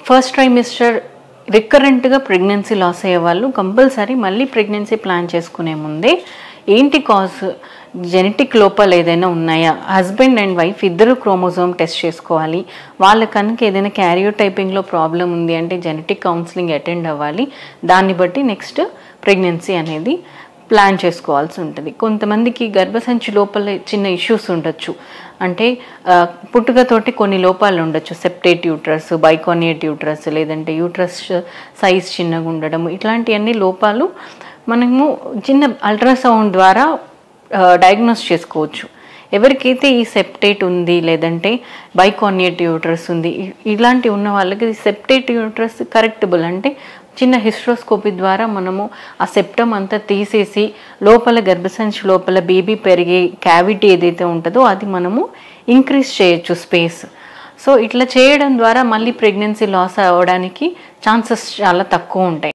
first trimester రికరెంట్గా pregnancy loss అయ్యే వాళ్ళు కంపల్సరీ మళ్ళీ ప్రెగ్నెన్సీ ప్లాన్ చేసుకునే ముందే ఏంటి కాజ్ జెనెటిక్ లోపాలు ఏదైనా ఉన్నాయా హస్బెండ్ అండ్ వైఫ్ ఇద్దరు క్రోమోజోమ్ టెస్ట్ చేసుకోవాలి వాళ్ళ కనుక ఏదైనా క్యారియో టైపింగ్లో ప్రాబ్లం ఉంది అంటే జెనెటిక్ కౌన్సిలింగ్ అటెండ్ అవ్వాలి దాన్ని బట్టి నెక్స్ట్ ప్రెగ్నెన్సీ అనేది ప్లాన్ చేసుకోవాల్సి ఉంటుంది కొంతమందికి గర్భసంచి లోపల చిన్న ఇష్యూస్ ఉండొచ్చు అంటే ఆ, పుట్టుకతోటి కొన్ని లోపాలు ఉండొచ్చు సెప్టేట్ యూట్రస్ బైకోనియట్ యూట్రస్ లేదంటే యూట్రస్ సైజ్ చిన్నగా ఉండడం ఇట్లాంటివన్నీ లోపాలు మనము చిన్న అల్ట్రాసౌండ్ ద్వారా డయాగ్నోస్ చేసుకోవచ్చు ఎవరికైతే ఈ సెప్టేట్ ఉంది లేదంటే బైకానియట్ యూట్రస్ ఉంది ఇ- ఇలాంటి ఉన్న వాళ్ళకి సెప్టేట్ యూట్రస్ కరెక్టబుల్ అంటే చిన్న హిస్ట్రోస్కోపీ ద్వారా మనము ఆ సెప్టమ్ అంతా తీసేసి లోపల గర్భసంచి లోపల బేబీ పెరిగే క్యావిటీ ఏదైతే ఉంటుందో అది మనము ఇంక్రీజ్ చేయొచ్చు స్పేస్ సో ఇట్లా చేయడం ద్వారా మళ్ళీ ప్రెగ్నెన్సీ లాస్ అవ్వడానికి ఛాన్సెస్ చాలా తక్కువ ఉంటాయి